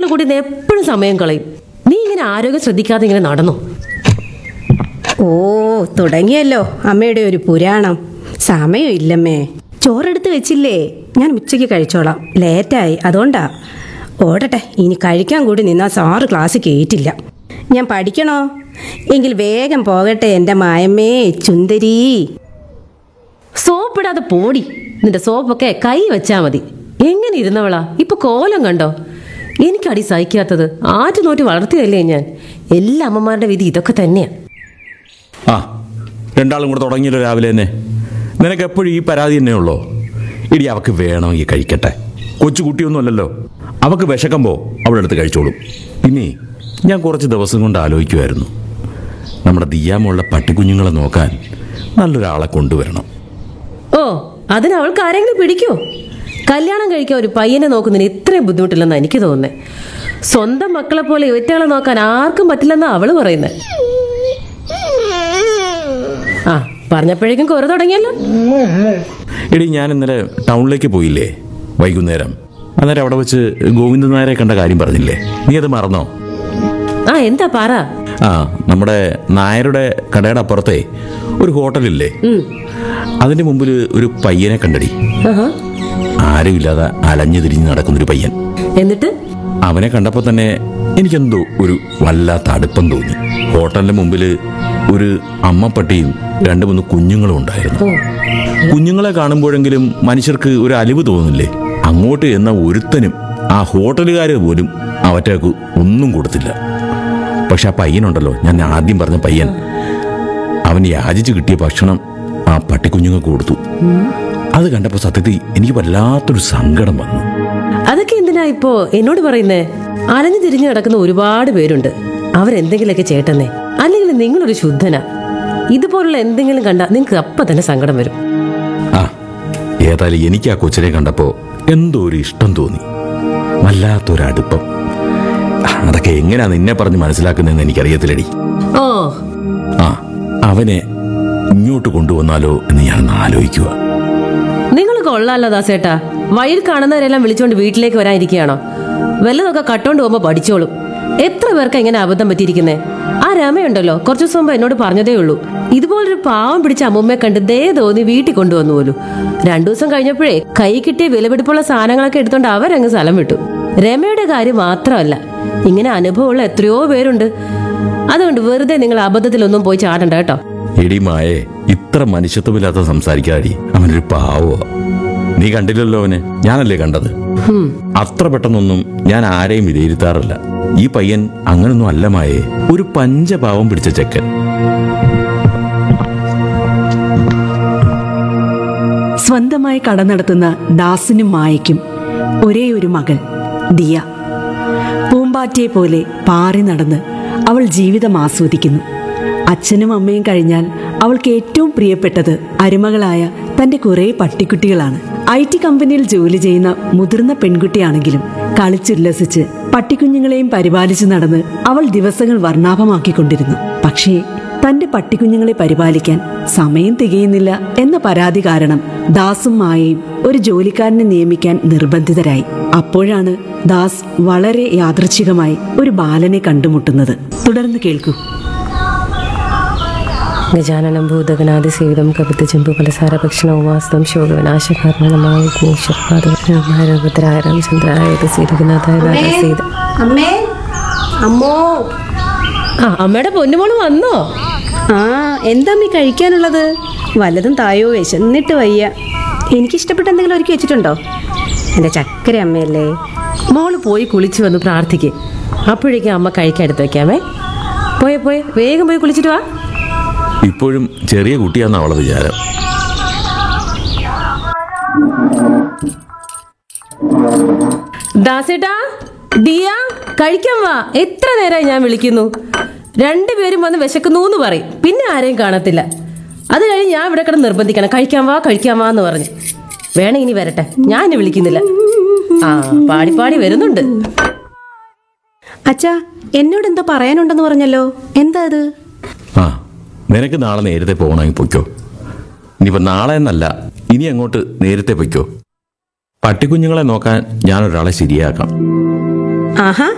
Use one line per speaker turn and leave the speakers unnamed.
കൂടി ഇത് എപ്പോഴും സമയം കളയും നീ ഇങ്ങനെ ആരോഗ്യം ശ്രദ്ധിക്കാതെ ഇങ്ങനെ നടന്നു
ഓ തുടങ്ങിയല്ലോ അമ്മയുടെ ഒരു പുരാണം സമയമില്ലമ്മേ ചോറെടുത്ത് വെച്ചില്ലേ ഞാൻ ഉച്ചയ്ക്ക് കഴിച്ചോളാം ലേറ്റായി അതുകൊണ്ടാ ഓടട്ടെ ഇനി കഴിക്കാൻ കൂടി നിന്നാൽ സാറ് ക്ലാസ് കയറ്റില്ല ഞാൻ പഠിക്കണോ എങ്കിൽ വേഗം പോകട്ടെ എൻ്റെ മായമ്മേ ചുന്ദരി
സോപ്പിടാതെ പോടി നിന്റെ സോപ്പൊക്കെ കൈ വെച്ചാ മതി എങ്ങനെ ഇരുന്നവളാ ഇപ്പൊ കോലം കണ്ടോ എനിക്കടി സഹിക്കാത്തത് ആറ്റുനോറ്റ് വളർത്തിയല്ലേ ഞാൻ എല്ലാ അമ്മമാരുടെ വിധി ഇതൊക്കെ തന്നെയാ
ആ രണ്ടാളും കൂടെ തുടങ്ങിയല്ലോ രാവിലെ തന്നെ നിനക്ക് എപ്പോഴും ഈ പരാതി തന്നെ ഉള്ളോ ഇടി അവക്ക് വേണമെങ്കിൽ കഴിക്കട്ടെ കൊച്ചു കുട്ടിയൊന്നുമല്ലല്ലോ അവക്ക് വിശക്കുമ്പോൾ അവളുടെ അടുത്ത് കഴിച്ചോളും പിന്നെ ഞാൻ കുറച്ച് ദിവസം കൊണ്ട് ആലോചിക്കുമായിരുന്നു നമ്മുടെ ദിയാമുള്ള പട്ടിക്കുഞ്ഞുങ്ങളെ നോക്കാൻ നല്ലൊരാളെ കൊണ്ടുവരണം
ഓ അതിന് അവൾക്ക് ആരെങ്കിലും പിടിക്കോ കല്യാണം കഴിക്കാൻ ഒരു പയ്യനെ നോക്കുന്നതിന് ഇത്രയും ബുദ്ധിമുട്ടില്ലെന്നാ എനിക്ക് തോന്നുന്നത് സ്വന്തം മക്കളെ പോലെ ഇവറ്റകളെ നോക്കാൻ ആർക്കും പറ്റില്ലെന്നാ അവള് പറയുന്നത് ആ പറഞ്ഞപ്പോഴേക്കും കുറെ തുടങ്ങിയല്ലോ
എടി ഞാൻ ഇന്നലെ ടൗണിലേക്ക് പോയില്ലേ വൈകുന്നേരം അന്നേരം അവിടെ വെച്ച് ഗോവിന്ദൻ നായരെ കണ്ട കാര്യം പറഞ്ഞില്ലേ നീ അത് മറന്നോ
ആ എന്താ പറ
ആ നമ്മുടെ നായരുടെ കടയുടെ അപ്പുറത്തെ ഒരു ഹോട്ടലില്ലേ
ഉം.
അതിന്റെ മുമ്പിൽ ഒരു പയ്യനെ കണ്ടടി
ആഹാ.
ആരുമില്ലാതെ അലഞ്ഞു തിരിഞ്ഞ് നടക്കുന്നൊരു പയ്യൻ
എന്നിട്ട്
അവനെ കണ്ടപ്പോൾ തന്നെ എനിക്കെന്തോ ഒരു വല്ലാത്ത അടുപ്പം തോന്നി ഹോട്ടലിന്റെ മുമ്പിൽ ഒരു അമ്മപ്പട്ടിയും രണ്ട് മൂന്ന് കുഞ്ഞുങ്ങളും ഉണ്ടായിരുന്നു
ഓ
കുഞ്ഞുങ്ങളെ കാണുമ്പോഴെങ്കിലും മനുഷ്യർക്ക് ഒരു അലിവ് തോന്നില്ലേ അങ്ങോട്ട് എന്ന ഒരുത്തനും ആ ഹോട്ടലുകാർ പോലും അവറ്റേക്ക് ഒന്നും കൊടുത്തില്ല പക്ഷെ ആ പയ്യനുണ്ടല്ലോ ഞാൻ ആദ്യം പറഞ്ഞ പയ്യൻ അവൻ യാചിച്ച് കിട്ടിയ ഭക്ഷണം ആ പട്ടിക്കുഞ്ഞുങ്ങൾക്ക് കൊടുത്തു അത് കണ്ടപ്പോൾ സത്യത്തിൽ എനിക്ക് വല്ലാത്തൊരു സങ്കടം വന്നു
അതൊക്കെ എന്തിനാ ഇപ്പോ എന്നോട് പറയുന്നേ അലഞ്ഞു തിരിഞ്ഞു കിടക്കുന്ന ഒരുപാട് പേരുണ്ട് അവരെന്തെങ്കിലുമൊക്കെ ചേട്ടന്നേ അല്ലെങ്കിൽ നിങ്ങളൊരു ശുദ്ധനാ ഇതുപോലുള്ള എന്തെങ്കിലും കണ്ടാ നിങ്ങൾക്ക് അപ്പൊ തന്നെ സങ്കടം വരും
ആ ഏതായാലും എനിക്ക് ആ കൊച്ചിനെ കണ്ടപ്പോൾ എന്തോ ഒരു ഇഷ്ടം തോന്നി വല്ലാത്തൊരു അടുപ്പം ആ, അതൊക്കെ എങ്ങനെയാ നിന്നെ പറഞ്ഞ് മനസ്സിലാക്കുന്നതെന്ന് എനിക്കറിയത്തില്ലടി
ഓ
ആ അവനെ ഇങ്ങോട്ട് കൊണ്ടുവന്നാലോ എന്ന് ഞാൻ ആലോചിക്കുക
നിങ്ങൾ കൊള്ളാലോ ദാസേട്ടാ വഴിയിൽ കാണുന്നവരെല്ലാം വിളിച്ചോണ്ട് വീട്ടിലേക്ക് വരാനിരിക്കുകയാണോ വല്ലതൊക്കെ കട്ടോണ്ട് പോകുമ്പോ പഠിച്ചോളും എത്ര പേർക്ക് ഇങ്ങനെ അബദ്ധം പറ്റിയിരിക്കുന്നേ ആ രമയുണ്ടല്ലോ കുറച്ചു ദിവസം മുമ്പ് എന്നോട് പറഞ്ഞതേ ഉള്ളൂ ഇതുപോലൊരു പാവം പിടിച്ച അമ്മുമ്മയെ കണ്ട് ദേ തോന്നി വീട്ടിൽ കൊണ്ടുവന്നു പോലും രണ്ടു ദിവസം കഴിഞ്ഞപ്പോഴേ കൈ കിട്ടിയ വിലപിടിപ്പുള്ള സാധനങ്ങളൊക്കെ എടുത്തോണ്ട് അവരങ്ങ് സ്ഥലം വിട്ടു രമയുടെ കാര്യം മാത്രമല്ല ഇങ്ങനെ അനുഭവമുള്ള എത്രയോ പേരുണ്ട് അതുകൊണ്ട് വെറുതെ നിങ്ങൾ അബദ്ധത്തിലൊന്നും പോയി ചാടണ്ട കേട്ടോ
എടി മായേ ഇത്ര മനുഷ്യത്വമില്ലാത്ത സംസാരിക്കാടി അവനൊരു പാവോ നീ കണ്ടില്ലല്ലോ അവനെ ഞാനല്ലേ കണ്ടത്
ഹും
അത്ര പെട്ടെന്നൊന്നും ഞാൻ ആരെയും വിലയിരുത്താറില്ല ഈ പയ്യൻ അങ്ങനൊന്നും അല്ല മായേ ഒരു പഞ്ചപാവം പിടിച്ച ചെക്കൻ
സ്വന്തമായി കട നടത്തുന്ന ദാസിനും മായയ്ക്കും ഒരേ ഒരു മകൾ ദിയ പൂമ്പാറ്റയെ പോലെ പാറി നടന്ന് അവൾ ജീവിതം ആസ്വദിക്കുന്നു അച്ഛനും അമ്മയും കഴിഞ്ഞാൽ അവൾക്ക് ഏറ്റവും പ്രിയപ്പെട്ടത് അരുമകളായ തന്റെ കുറേ പട്ടിക്കുട്ടികളാണ് ഐ ടി കമ്പനിയിൽ ജോലി ചെയ്യുന്ന മുതിർന്ന പെൺകുട്ടിയാണെങ്കിലും കളിച്ചുല്ലസിച്ച് പട്ടിക്കുഞ്ഞുങ്ങളെയും പരിപാലിച്ചു നടന്ന് അവൾ ദിവസങ്ങൾ വർണ്ണാഭമാക്കിക്കൊണ്ടിരുന്നു പക്ഷേ തന്റെ പട്ടിക്കുഞ്ഞുങ്ങളെ പരിപാലിക്കാൻ സമയം തികയുന്നില്ല എന്ന പരാതി കാരണം ദാസും മായയും ഒരു ജോലിക്കാരനെ നിയമിക്കാൻ നിർബന്ധിതരായി അപ്പോഴാണ് ദാസ് വളരെ യാദൃച്ഛികമായി ഒരു ബാലനെ കണ്ടുമുട്ടുന്നത് തുടർന്ന് കേൾക്കൂ
ഗജാനനം ഭൂതഗണാതിസേവിതം കപിത്തചമ്പു ഫലസാരഭക്ഷണോമാസ്തം ശോകവിനാശകാരണമായ വിഘ്നേശ്വരായ രാമചന്ദ്രായ ശ്രീരഘുനാഥായ സീത
അമ്മേ അമ്മോ
ആ അമ്മയുടെ പൊന്നുമോള് വന്നോ
ആ എന്താ അമ്മീ കഴിക്കാനുള്ളത് വല്ലതും തായോ വിശന്നിട്ട് വയ്യ എനിക്കിഷ്ടപ്പെട്ട എന്തെങ്കിലും ഒരുക്കി വെച്ചിട്ടുണ്ടോ എൻ്റെ ചക്കര അമ്മയല്ലേ
മോള് പോയി കുളിച്ചു വന്ന് പ്രാർത്ഥിക്ക് അപ്പോഴേക്കും അമ്മ കഴിക്കാൻ എടുത്ത് വെക്കാമേ പോയെ പോയെ വേഗം പോയി കുളിച്ചിട്ട് വാ
ഇപ്പോഴും ചെറിയ കുട്ടിയാന്ന് അവളെ വിചാരം
ദാസേട്ടാ ദിയ കഴിക്കാൻ വാ എത്ര നേരമായി ഞാൻ വിളിക്കുന്നു രണ്ടുപേരും വന്ന് വിശക്കുന്നു എന്ന് പറയും പിന്നെ ആരെയും കാണത്തില്ല അത് കഴിഞ്ഞ് ഞാൻ ഇവിടെ കിടന്ന് നിർബന്ധിക്കണം കഴിക്കാൻ വാ കഴിക്കാൻ വാ എന്ന് പറഞ്ഞ് വേണേ ഇനി വരട്ടെ ഞാൻ ഇനി വിളിക്കുന്നില്ല ആ പാടി പാടി വരുന്നുണ്ട്
അച്ഛാ എന്നോട് എന്തോ പറയാനുണ്ടെന്ന് പറഞ്ഞല്ലോ എന്താ അത്
ആ നിനക്ക് നാളെ നേരത്തെ പോകണമെങ്കിൽ പൊയ്ക്കോ ഇനിയിപ്പോൾ നാളെ എന്നല്ല ഇനി അങ്ങോട്ട് നേരത്തെ പൊയ്ക്കോ പട്ടിക്കുഞ്ഞുങ്ങളെ നോക്കാൻ ഞാനൊരാളെ ശരിയാക്കാം
ആഹാ